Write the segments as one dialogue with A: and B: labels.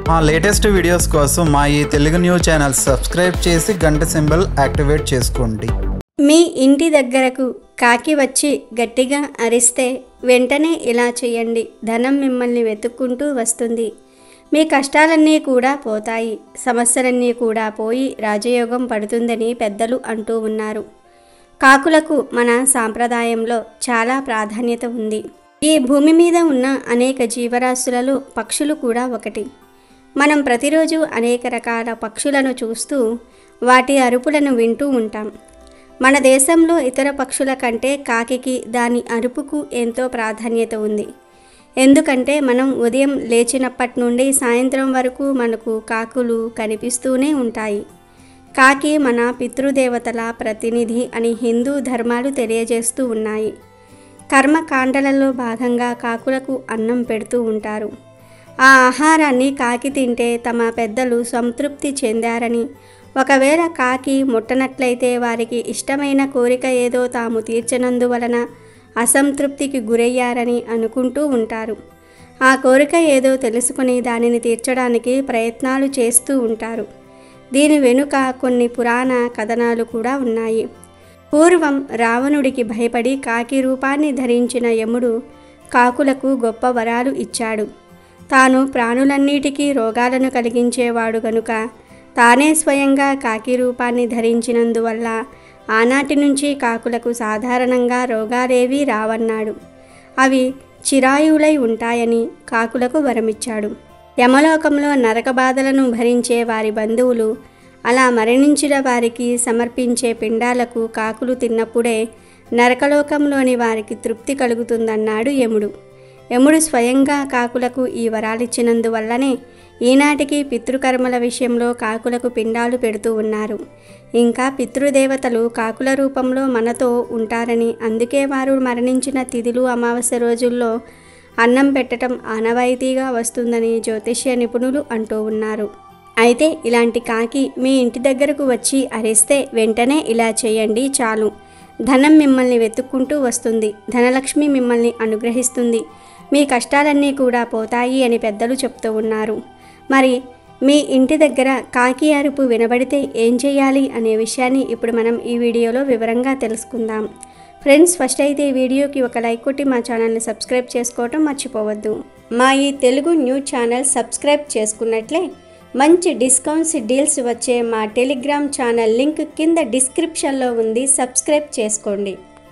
A: మా latest videos కోసం మా ఈ తెలుగు న్యూస్ ఛానల్ సబ్స్క్రైబ్ చేసి గంట సింబల్ యాక్టివేట్ చేసుకోండి
B: మీ ఇంటి దగ్గరకు కాకి వచ్చి గట్టిగా అరిస్తే వెంటనే ఇలా చేయండి ధనం మిమ్మల్ని వెతుక్కుంటూ వస్తుంది మీ కష్టాలన్నీ కూడా పోతాయి సమస్యలన్నీ కూడా పోయి రాజయోగం పడుతుందని పెద్దలు అంటూ ఉన్నారు కాకులకు మన సాంప్రదాయంలో చాలా ప్రాధాన్యత ఉంది ఈ భూమి మీద ఉన్న అనేక జీవరాశులలో పక్షులు కూడా ఒకటి మనం ప్రతిరోజు అనేక రకాల పక్షులను చూస్తూ వాటి అరుపులను వింటూ ఉంటాం మన దేశంలో ఇతర పక్షుల కంటే కాకికి దాని అరుపుకు ఎంతో ప్రాధాన్యత ఉంది ఎందుకంటే మనం ఉదయం లేచినప్పటి నుండి సాయంత్రం వరకు మనకు కాకులు కనిపిస్తూనే ఉంటాయి కాకి మన పితృదేవతల ప్రతినిధి అని హిందూ ధర్మాలు తెలియజేస్తూ ఉన్నాయి కర్మకాండలలో భాగంగా కాకులకు అన్నం పెడుతూ ఉంటారు ఆ ఆహారాన్ని కాకి తింటే తమ పెద్దలు సంతృప్తి చెందారని ఒకవేళ కాకి ముట్టనట్లయితే వారికి ఇష్టమైన కోరిక ఏదో తాము తీర్చనందువలన అసంతృప్తికి గురయ్యారని అనుకుంటూ ఉంటారు ఆ కోరిక ఏదో తెలుసుకుని దానిని తీర్చడానికి ప్రయత్నాలు చేస్తూ ఉంటారు దీని వెనుక కొన్ని పురాణ కథనాలు కూడా ఉన్నాయి పూర్వం రావణుడికి భయపడి కాకి రూపాన్ని ధరించిన యముడు కాకులకు గొప్ప వరాలు ఇచ్చాడు తాను ప్రాణులన్నిటికీ రోగాలను కలిగించేవాడు గనుక తానే స్వయంగా కాకి రూపాన్ని ధరించినందువల్ల ఆనాటి నుంచి కాకులకు సాధారణంగా రోగాలేవీ రావన్నాడు అవి చిరాయువులై ఉంటాయని కాకులకు వరమిచ్చాడు యమలోకంలో నరక బాధలను భరించే వారి బంధువులు అలా మరణించిన వారికి సమర్పించే పిండాలకు కాకులు తిన్నప్పుడే నరకలోకంలోని వారికి తృప్తి కలుగుతుందన్నాడు యముడు యముడు స్వయంగా కాకులకు ఈ వరాలిచ్చినందువల్లనే ఈనాటికి పితృకర్మల విషయంలో కాకులకు పిండాలు పెడుతూ ఉన్నారు ఇంకా పితృదేవతలు కాకుల రూపంలో మనతో ఉంటారని అందుకే వారు మరణించిన తిథులు అమావాస్య రోజుల్లో అన్నం పెట్టడం ఆనవాయితీగా వస్తుందని జ్యోతిష్య నిపుణులు అంటూ ఉన్నారు అయితే ఇలాంటి కాకి మీ ఇంటి దగ్గరకు వచ్చి అరిస్తే వెంటనే ఇలా చేయండి చాలు ధనం మిమ్మల్ని వెతుక్కుంటూ వస్తుంది ధనలక్ష్మి మిమ్మల్ని అనుగ్రహిస్తుంది మీ కష్టాలన్నీ కూడా పోతాయి అని పెద్దలు చెప్తూ ఉన్నారు మరి మీ ఇంటి దగ్గర కాకి అరుపు వినబడితే ఏం చేయాలి అనే విషయాన్ని ఇప్పుడు మనం ఈ వీడియోలో వివరంగా తెలుసుకుందాం ఫ్రెండ్స్ ఫస్ట్ అయితే ఈ వీడియోకి ఒక లైక్ కొట్టి మా ఛానల్ని సబ్స్క్రైబ్ చేసుకోవటం మర్చిపోవద్దు మా ఈ తెలుగు న్యూస్ ఛానల్ సబ్స్క్రైబ్ చేసుకున్నట్లే మంచి డిస్కౌంట్స్ డీల్స్ వచ్చే మా టెలిగ్రామ్ ఛానల్ లింక్ కింద డిస్క్రిప్షన్లో ఉంది సబ్స్క్రైబ్ చేసుకోండి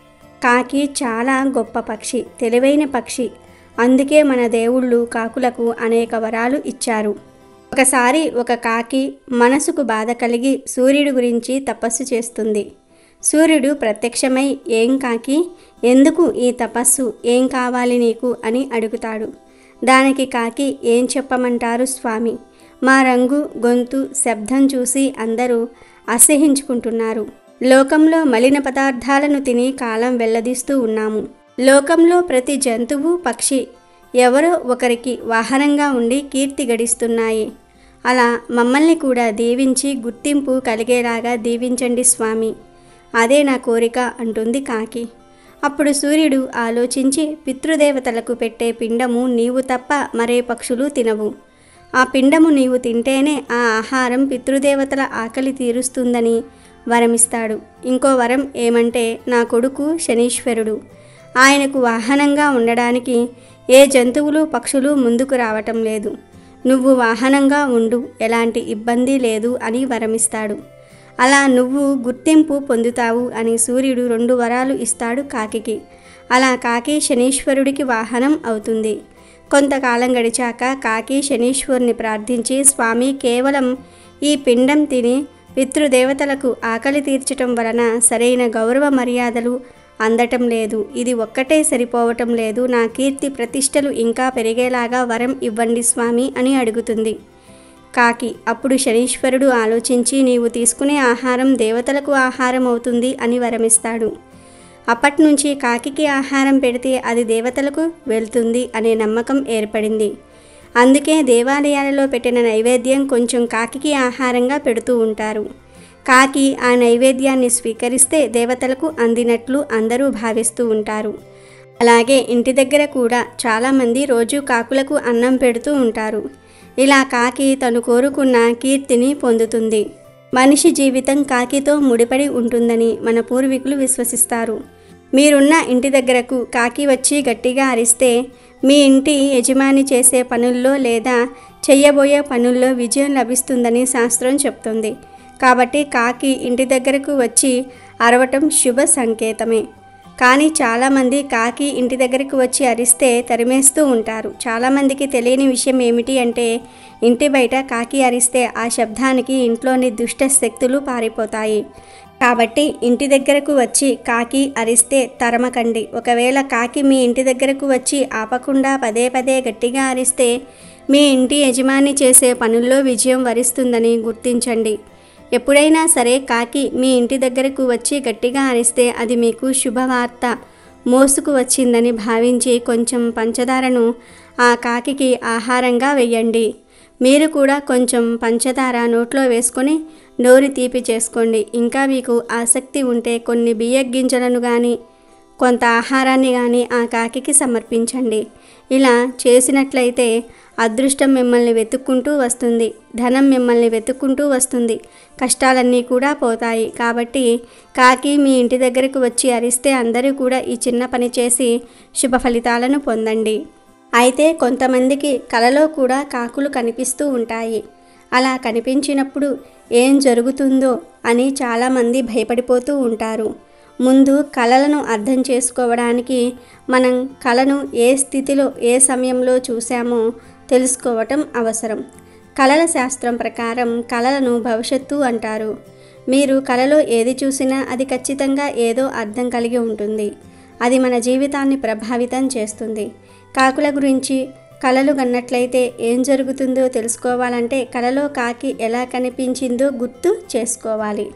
B: కాకి చాలా గొప్ప పక్షి తెలివైన పక్షి అందుకే మన దేవుళ్ళు కాకులకు అనేక వరాలు ఇచ్చారు ఒకసారి ఒక కాకి మనసుకు బాధ కలిగి సూర్యుడి గురించి తపస్సు చేస్తుంది సూర్యుడు ప్రత్యక్షమై ఏం కాకి ఎందుకు ఈ తపస్సు ఏం కావాలి నీకు అని అడుగుతాడు దానికి కాకి ఏం చెప్పమంటారు స్వామి మా రంగు గొంతు శబ్దం చూసి అందరూ అసహించుకుంటున్నారు లోకంలో మలిన పదార్థాలను తిని కాలం వెల్లదీస్తూ ఉన్నాము లోకంలో ప్రతి జంతువు పక్షి ఎవరో ఒకరికి వాహనంగా ఉండి కీర్తి గడిస్తున్నాయి అలా మమ్మల్ని కూడా దీవించి గుర్తింపు కలిగేలాగా దీవించండి స్వామి అదే నా కోరిక అంటుంది కాకి అప్పుడు సూర్యుడు ఆలోచించి పితృదేవతలకు పెట్టే పిండము నీవు తప్ప మరే పక్షులు తినవు ఆ పిండము నీవు తింటేనే ఆ ఆహారం పితృదేవతల ఆకలి తీరుస్తుందని వరమిస్తాడు ఇంకో వరం ఏమంటే నా కొడుకు శనీశ్వరుడు ఆయనకు వాహనంగా ఉండడానికి ఏ జంతువులు పక్షులు ముందుకు రావటం లేదు నువ్వు వాహనంగా ఉండు ఎలాంటి ఇబ్బంది లేదు అని వరమిస్తాడు అలా నువ్వు గుర్తింపు పొందుతావు అని సూర్యుడు రెండు వరాలు ఇస్తాడు కాకికి అలా కాకి శనీశ్వరుడికి వాహనం అవుతుంది కొంతకాలం గడిచాక కాకి శనీశ్వరుని ప్రార్థించి స్వామి కేవలం ఈ పిండం తిని పితృదేవతలకు ఆకలి తీర్చటం వలన సరైన గౌరవ మర్యాదలు అందటం లేదు ఇది ఒక్కటే సరిపోవటం లేదు నా కీర్తి ప్రతిష్టలు ఇంకా పెరిగేలాగా వరం ఇవ్వండి స్వామి అని అడుగుతుంది కాకి అప్పుడు శనీశ్వరుడు ఆలోచించి నీవు తీసుకునే ఆహారం దేవతలకు ఆహారం అవుతుంది అని వరమిస్తాడు అప్పటి నుంచి కాకికి ఆహారం పెడితే అది దేవతలకు వెళ్తుంది అనే నమ్మకం ఏర్పడింది అందుకే దేవాలయాలలో పెట్టిన నైవేద్యం కొంచెం కాకికి ఆహారంగా పెడుతూ ఉంటారు కాకి ఆ నైవేద్యాన్ని స్వీకరిస్తే దేవతలకు అందినట్లు అందరూ భావిస్తూ ఉంటారు అలాగే ఇంటి దగ్గర కూడా చాలామంది రోజు కాకులకు అన్నం పెడుతూ ఉంటారు ఇలా కాకి తను కోరుకున్న కీర్తిని పొందుతుంది మనిషి జీవితం కాకితో ముడిపడి ఉంటుందని మన పూర్వీకులు విశ్వసిస్తారు మీరున్న ఇంటి దగ్గరకు కాకి వచ్చి గట్టిగా అరిస్తే మీ ఇంటి యజమాని చేసే పనుల్లో లేదా చెయ్యబోయే పనుల్లో విజయం లభిస్తుందని శాస్త్రం చెప్తుంది కాబట్టి కాకి ఇంటి దగ్గరకు వచ్చి అరవటం శుభ సంకేతమే కానీ చాలామంది కాకి ఇంటి దగ్గరకు వచ్చి అరిస్తే తరిమేస్తూ ఉంటారు చాలామందికి తెలియని విషయం ఏమిటి అంటే ఇంటి బయట కాకి అరిస్తే ఆ శబ్దానికి ఇంట్లోని దుష్ట శక్తులు పారిపోతాయి కాబట్టి ఇంటి దగ్గరకు వచ్చి కాకి అరిస్తే తరమకండి ఒకవేళ కాకి మీ ఇంటి దగ్గరకు వచ్చి ఆపకుండా పదే పదే గట్టిగా అరిస్తే మీ ఇంటి యజమాని చేసే పనుల్లో విజయం వరిస్తుందని గుర్తించండి ఎప్పుడైనా సరే కాకి మీ ఇంటి దగ్గరకు వచ్చి గట్టిగా అరిస్తే అది మీకు శుభవార్త మోసుకు వచ్చిందని భావించి కొంచెం పంచదారను ఆ కాకికి ఆహారంగా వెయ్యండి మీరు కూడా కొంచెం పంచదార నోట్లో వేసుకొని నోరు తీపి చేసుకోండి ఇంకా మీకు ఆసక్తి ఉంటే కొన్ని బియ్య గింజలను కానీ కొంత ఆహారాన్ని కానీ ఆ కాకికి సమర్పించండి ఇలా చేసినట్లయితే అదృష్టం మిమ్మల్ని వెతుక్కుంటూ వస్తుంది ధనం మిమ్మల్ని వెతుక్కుంటూ వస్తుంది కష్టాలన్నీ కూడా పోతాయి కాబట్టి కాకి మీ ఇంటి దగ్గరకు వచ్చి అరిస్తే అందరూ కూడా ఈ చిన్న పని చేసి శుభ ఫలితాలను పొందండి అయితే కొంతమందికి కలలో కూడా కాకులు కనిపిస్తూ ఉంటాయి అలా కనిపించినప్పుడు ఏం జరుగుతుందో అని చాలామంది భయపడిపోతూ ఉంటారు ముందు కళలను అర్థం చేసుకోవడానికి మనం కళను ఏ స్థితిలో ఏ సమయంలో చూసామో తెలుసుకోవటం అవసరం కళల శాస్త్రం ప్రకారం కళలను భవిష్యత్తు అంటారు మీరు కళలో ఏది చూసినా అది ఖచ్చితంగా ఏదో అర్థం కలిగి ఉంటుంది అది మన జీవితాన్ని ప్రభావితం చేస్తుంది కాకుల గురించి కళలు కన్నట్లయితే ఏం జరుగుతుందో తెలుసుకోవాలంటే కళలో కాకి ఎలా కనిపించిందో గుర్తు చేసుకోవాలి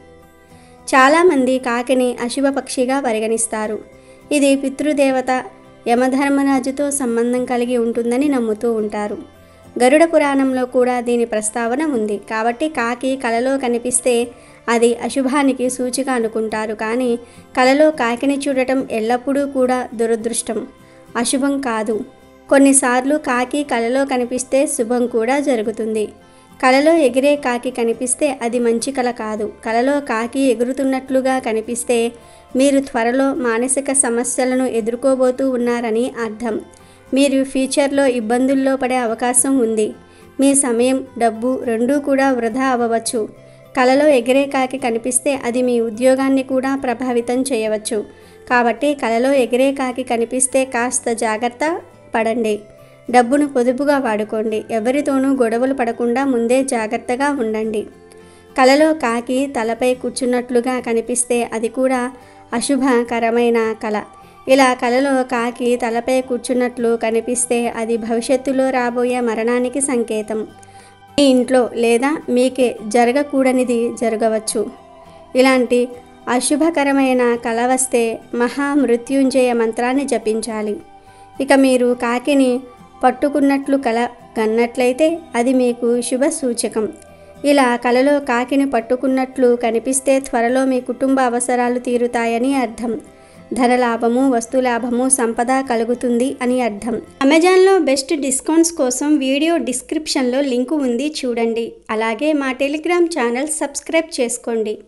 B: చాలామంది కాకిని అశుభ పక్షిగా పరిగణిస్తారు ఇది పితృదేవత యమధర్మరాజుతో సంబంధం కలిగి ఉంటుందని నమ్ముతూ ఉంటారు గరుడ పురాణంలో కూడా దీని ప్రస్తావన ఉంది కాబట్టి కాకి కలలో కనిపిస్తే అది అశుభానికి సూచిక అనుకుంటారు కానీ కలలో కాకిని చూడటం ఎల్లప్పుడూ కూడా దురదృష్టం అశుభం కాదు కొన్నిసార్లు కాకి కలలో కనిపిస్తే శుభం కూడా జరుగుతుంది కలలో ఎగిరే కాకి కనిపిస్తే అది మంచి కల కాదు కలలో కాకి ఎగురుతున్నట్లుగా కనిపిస్తే మీరు త్వరలో మానసిక సమస్యలను ఎదుర్కోబోతూ ఉన్నారని అర్థం మీరు ఫ్యూచర్లో ఇబ్బందుల్లో పడే అవకాశం ఉంది మీ సమయం డబ్బు రెండూ కూడా వృధా అవ్వవచ్చు కలలో ఎగిరే కాకి కనిపిస్తే అది మీ ఉద్యోగాన్ని కూడా ప్రభావితం చేయవచ్చు కాబట్టి కలలో ఎగిరే కాకి కనిపిస్తే కాస్త జాగ్రత్త పడండి డబ్బును పొదుపుగా వాడుకోండి ఎవరితోనూ గొడవలు పడకుండా ముందే జాగ్రత్తగా ఉండండి కలలో కాకి తలపై కూర్చున్నట్లుగా కనిపిస్తే అది కూడా అశుభకరమైన కళ ఇలా కలలో కాకి తలపై కూర్చున్నట్లు కనిపిస్తే అది భవిష్యత్తులో రాబోయే మరణానికి సంకేతం మీ ఇంట్లో లేదా మీకే జరగకూడనిది జరగవచ్చు ఇలాంటి అశుభకరమైన కళ వస్తే మహామృత్యుంజయ మంత్రాన్ని జపించాలి ఇక మీరు కాకిని పట్టుకున్నట్లు కల కన్నట్లయితే అది మీకు శుభ సూచకం ఇలా కలలో కాకిని పట్టుకున్నట్లు కనిపిస్తే త్వరలో మీ కుటుంబ అవసరాలు తీరుతాయని అర్థం ధనలాభము వస్తులాభము సంపద కలుగుతుంది అని అర్థం అమెజాన్లో బెస్ట్ డిస్కౌంట్స్ కోసం వీడియో డిస్క్రిప్షన్లో లింకు ఉంది చూడండి అలాగే మా టెలిగ్రామ్ ఛానల్ సబ్స్క్రైబ్ చేసుకోండి